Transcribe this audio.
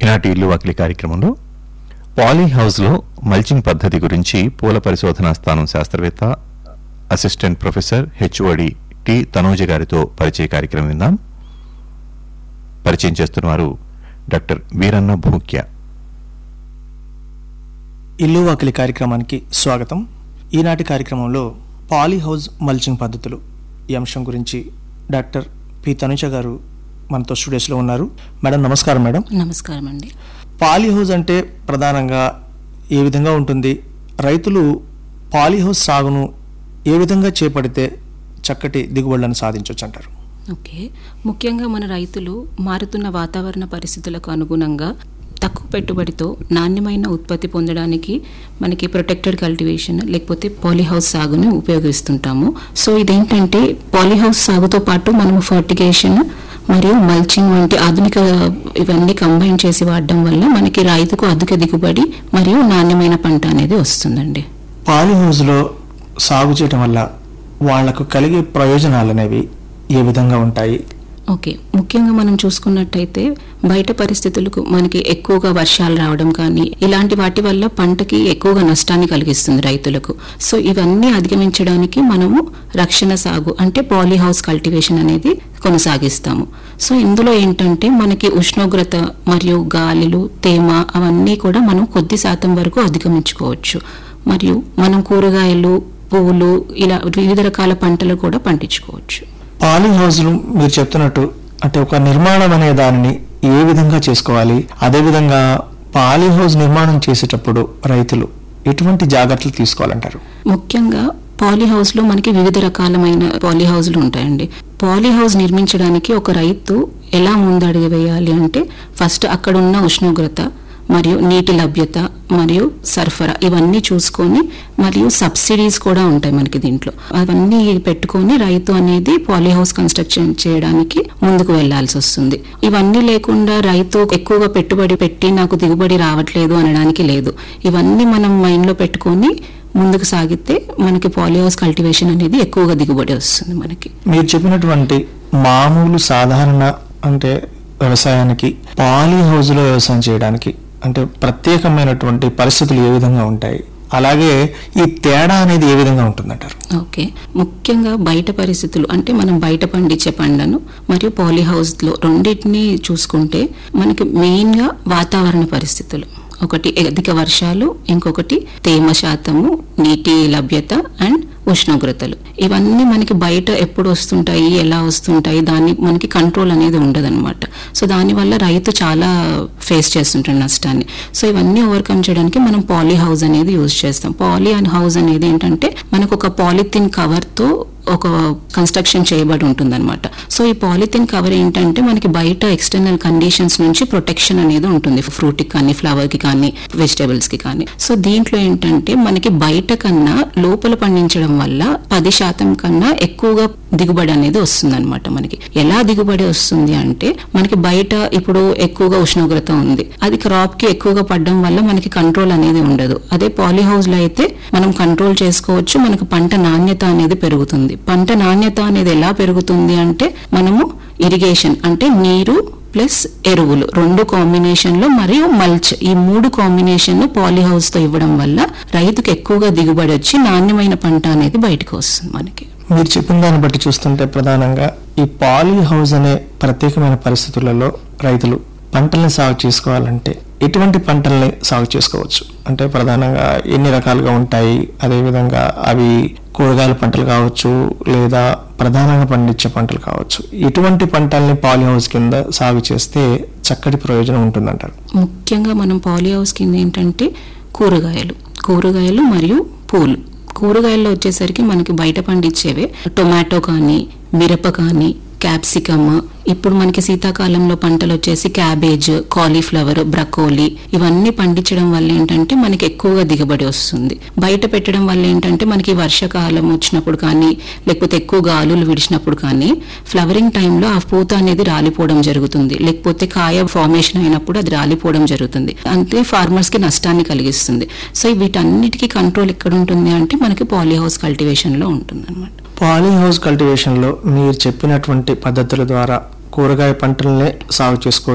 ఈనాటి ఇల్లు వాకిలి కార్యక్రమంలో పాలీ హౌస్లో మల్చింగ్ పద్ధతి గురించి పూల పరిశోధనా స్థానం శాస్త్రవేత్త assistant professor HOD T Tanoja గారితో పరిచయ కార్యక్రమం విందాం పరిచయం చేస్తున్నవారు డాక్టర్ వీరన్న భూక్య ఇల్లు వాకిలి కార్యక్రమానికి స్వాగతం ఈనాటి కార్యక్రమంలో పాలీ హౌస్ మల్చింగ్ పద్ధతులు ఈ అంశం గురించి డాక్టర్ పి తనుజ గారు మనతో స్టూడియోస్లో ఉన్నారు మేడం నమస్కారం మేడం నమస్కారం అండి పాలీ హౌస్ అంటే ప్రధానంగా ఏ విధంగా ఉంటుంది రైతులు పాలీ హౌస్ సాగును ఏ విధంగా చేపడితే చక్కటి దిగుబడులను సాధించవచ్చు అంటారు ఓకే ముఖ్యంగా మన రైతులు మారుతున్న వాతావరణ పరిస్థితులకు అనుగుణంగా తక్కువ పెట్టుబడితో నాణ్యమైన ఉత్పత్తి పొందడానికి మనకి ప్రొటెక్టెడ్ కల్టివేషన్ లేకపోతే పాలీహౌస్ సాగుని ఉపయోగిస్తుంటాము సో ఇదేంటంటే పాలీహౌస్ సాగుతో పాటు మనము ఫర్టిగేషన్ మరియు మల్చింగ్ వంటి ఆధునిక ఇవన్నీ కంబైన్ చేసి వాడడం వల్ల మనకి రైతుకు అధిక దిగుబడి మరియు నాణ్యమైన పంట అనేది వస్తుందండి పాలీ హౌస్లో సాగు చేయటం వల్ల వాళ్లకు కలిగే ప్రయోజనాలు అనేవి ఏ విధంగా ఉంటాయి ఓకే ముఖ్యంగా మనం చూసుకున్నట్టయితే బయట పరిస్థితులకు మనకి ఎక్కువగా వర్షాలు రావడం కానీ ఇలాంటి వాటి వల్ల పంటకి ఎక్కువగా నష్టాన్ని కలిగిస్తుంది రైతులకు సో ఇవన్నీ అధిగమించడానికి మనము రక్షణ సాగు అంటే పాలీ హౌస్ కల్టివేషన్ అనేది కొనసాగిస్తాము సో ఇందులో ఏంటంటే మనకి ఉష్ణోగ్రత మరియు గాలులు తేమ అవన్నీ కూడా మనం కొద్ది శాతం వరకు అధిగమించుకోవచ్చు మరియు మనం కూరగాయలు పువ్వులు ఇలా వివిధ రకాల పంటలు కూడా పండించుకోవచ్చు పాలీ హౌస్లు మీరు చెప్తున్నట్టు అంటే ఒక నిర్మాణం అనే దానిని ఏ విధంగా చేసుకోవాలి అదేవిధంగా పాలీ హౌస్ నిర్మాణం చేసేటప్పుడు రైతులు ఎటువంటి జాగ్రత్తలు తీసుకోవాలంటారు ముఖ్యంగా పాలీ హౌస్ లో మనకి వివిధ రకాలమైన పాలీ హౌస్లు ఉంటాయండి పాలీ హౌస్ నిర్మించడానికి ఒక రైతు ఎలా ముందడుగు వేయాలి అంటే ఫస్ట్ అక్కడ ఉన్న ఉష్ణోగ్రత మరియు నీటి లభ్యత మరియు సరఫరా ఇవన్నీ చూసుకొని మరియు సబ్సిడీస్ కూడా ఉంటాయి మనకి దీంట్లో అవన్నీ పెట్టుకొని రైతు అనేది పాలీ హౌస్ కన్స్ట్రక్షన్ చేయడానికి ముందుకు వెళ్లాల్సి వస్తుంది ఇవన్నీ లేకుండా రైతు ఎక్కువగా పెట్టుబడి పెట్టి నాకు దిగుబడి రావట్లేదు అనడానికి లేదు ఇవన్నీ మనం మైండ్ లో పెట్టుకొని ముందుకు సాగితే మనకి పాలీ హౌస్ కల్టివేషన్ అనేది ఎక్కువగా దిగుబడి వస్తుంది మనకి మీరు చెప్పినటువంటి మామూలు సాధారణ అంటే వ్యవసాయానికి పాలీ హౌస్లో వ్యవసాయం చేయడానికి అంటే ప్రత్యేకమైనటువంటి పరిస్థితులు ఏ విధంగా ఉంటాయి అలాగే ఈ తేడా అనేది ఏ విధంగా ఉంటుందంటారు ఓకే ముఖ్యంగా బయట పరిస్థితులు అంటే మనం బయట పండించే పండ్లను మరియు పాలీ హౌస్లో రెండింటిని చూసుకుంటే మనకి మెయిన్గా వాతావరణ పరిస్థితులు ఒకటి అధిక వర్షాలు ఇంకొకటి తేమ శాతము నీటి లభ్యత అండ్ ఉష్ణోగ్రతలు ఇవన్నీ మనకి బయట ఎప్పుడు వస్తుంటాయి ఎలా వస్తుంటాయి దాన్ని మనకి కంట్రోల్ అనేది ఉండదన్నమాట సో దానివల్ల రైతు చాలా ఫేస్ చేస్తుంటాడు నష్టాన్ని సో ఇవన్నీ ఓవర్కమ్ చేయడానికి మనం పాలీ హౌస్ అనేది యూజ్ చేస్తాం పాలీ అండ్ హౌస్ అనేది ఏంటంటే మనకు ఒక పాలిథిన్ కవర్తో ఒక కన్స్ట్రక్షన్ చేయబడి ఉంటుందన్నమాట సో ఈ పాలిథిన్ కవర్ ఏంటంటే మనకి బయట ఎక్స్టర్నల్ కండిషన్స్ నుంచి ప్రొటెక్షన్ అనేది ఉంటుంది ఫ్రూట్ కి కానీ ఫ్లవర్ కి కానీ వెజిటేబుల్స్ కి కానీ సో దీంట్లో ఏంటంటే మనకి బయట కన్నా లోపల పండించడం వల్ల పది శాతం కన్నా ఎక్కువగా దిగుబడి అనేది వస్తుంది అనమాట మనకి ఎలా దిగుబడి వస్తుంది అంటే మనకి బయట ఇప్పుడు ఎక్కువగా ఉష్ణోగ్రత ఉంది అది క్రాప్ కి ఎక్కువగా పడడం వల్ల మనకి కంట్రోల్ అనేది ఉండదు అదే పాలీ హౌస్ లో అయితే మనం కంట్రోల్ చేసుకోవచ్చు మనకు పంట నాణ్యత అనేది పెరుగుతుంది పంట నాణ్యత అనేది ఎలా పెరుగుతుంది అంటే మనము ఇరిగేషన్ అంటే నీరు ప్లస్ ఎరువులు రెండు కాంబినేషన్ లో మరియు మల్చ్ ఈ మూడు కాంబినేషన్ పాలీ హౌస్ తో ఇవ్వడం వల్ల రైతుకు ఎక్కువగా దిగుబడి వచ్చి నాణ్యమైన పంట అనేది బయటకు వస్తుంది మనకి మీరు చెప్పిన దాన్ని బట్టి చూస్తుంటే ప్రధానంగా ఈ పాలీ హౌస్ అనే ప్రత్యేకమైన పరిస్థితులలో రైతులు పంటల్ని సాగు చేసుకోవాలంటే ఎటువంటి పంటల్ని సాగు చేసుకోవచ్చు అంటే ప్రధానంగా ఎన్ని రకాలుగా ఉంటాయి అదేవిధంగా అవి కూరగాయల పంటలు కావచ్చు లేదా ప్రధానంగా పండించే పంటలు కావచ్చు ఎటువంటి పంటల్ని పాలీ హౌస్ కింద సాగు చేస్తే చక్కటి ప్రయోజనం ఉంటుందంటారు ముఖ్యంగా మనం పాలీ హౌస్ కింద ఏంటంటే కూరగాయలు కూరగాయలు మరియు పూలు కూరగాయల్లో వచ్చేసరికి మనకి బయట పండించేవే టొమాటో కానీ మిరప కానీ క్యాప్సికమ్ ఇప్పుడు మనకి శీతాకాలంలో పంటలు వచ్చేసి క్యాబేజ్ కాలీఫ్లవర్ బ్రకోలీ ఇవన్నీ పండించడం వల్ల ఏంటంటే మనకి ఎక్కువగా దిగుబడి వస్తుంది బయట పెట్టడం వల్ల ఏంటంటే మనకి వర్షాకాలం వచ్చినప్పుడు కానీ లేకపోతే ఎక్కువ గాలులు విడిచినప్పుడు కానీ ఫ్లవరింగ్ టైంలో ఆ పూత అనేది రాలిపోవడం జరుగుతుంది లేకపోతే కాయ ఫార్మేషన్ అయినప్పుడు అది రాలిపోవడం జరుగుతుంది అంతే ఫార్మర్స్ కి నష్టాన్ని కలిగిస్తుంది సో వీటన్నిటికీ కంట్రోల్ ఎక్కడ ఉంటుంది అంటే మనకి పాలీ హౌస్ కల్టివేషన్ లో ఉంటుంది అనమాట పాలీ హౌస్ కల్టివేషన్లో మీరు చెప్పినటువంటి పద్ధతుల ద్వారా కూరగాయ పంటలనే సాగు చేసుకోవచ్చు